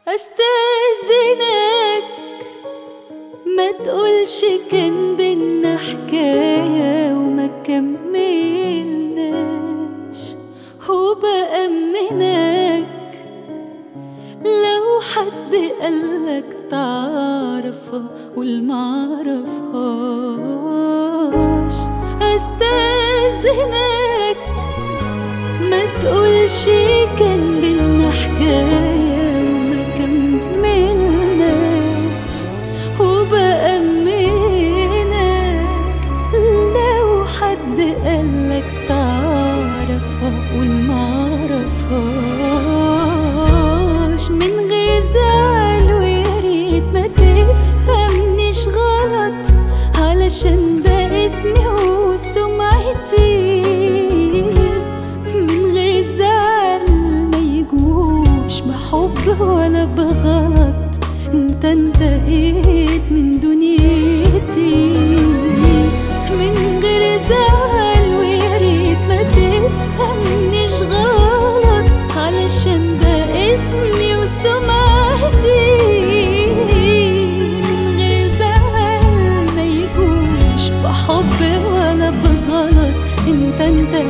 استاذنك ما تقولش كان بينا حكاية وما كملناش وبأمنك لو حد قالك تعرفها قول معرفهاش استاذنك ما تقولش كان بينا حكاية وما كملناش وبأمنك لو حد قالك تعرفها قول معرفهاش من غير زعل وياريت ما تفهمنيش غلط علشان ده اسمي وسمعتي من غير زعل ما يجوش بحب ولا بغلط انت انتهيت من دنيتي من غير زعل وياريت ما تفهمنيش غلط علشان ده اسمي وسمعتي من غير زعل ما يجوش بحب ولا بغلط انت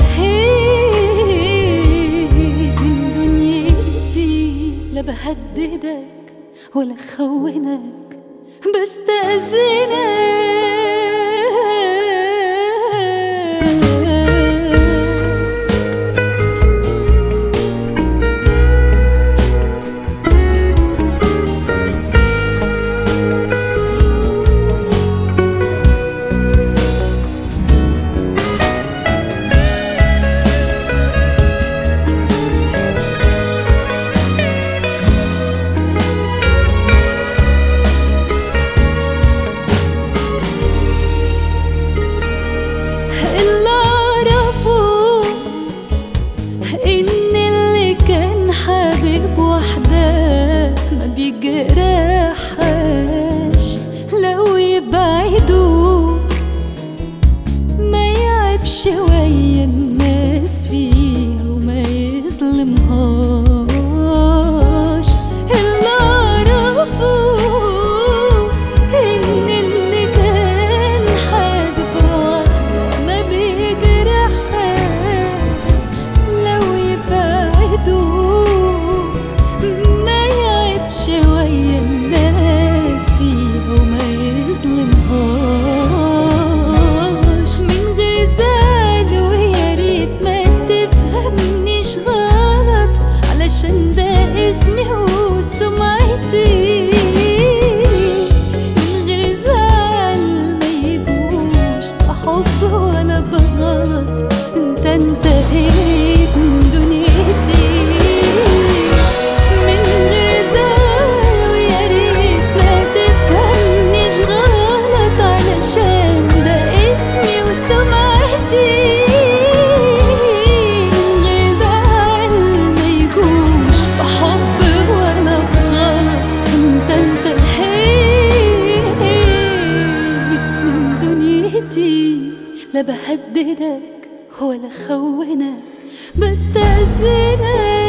انتهيت من دنيتي لا بهددك ولا خونك بستأذنك اللي اعرفه ان اللي كان حبيب واحدة ما بيجرحهاش لو يبعدوا ما يعيبش ويا الناس فيها وما يظلمهاش اللي اعرفه ان اللي كان حابب واحدة ما بيجرحهاش لو يبعدوا ما يعيبش ويا الناس فيها وما يظلمهاش من غير زعل ويا ريت ما تفهمنيش غلط علشان ده اسمي وسمعتي من غير زعل ما يجوش بحب ولا بغلط انت انتهيت من دنيتي من غير زعل ويا ريت ما تفهمنيش غلط علشان ده اسمي وسمعتي من غير زعل ما يجوش بحب ولا بغلط انت انتهيت من دنيتي لا بهددك ولا خونك بستأذنك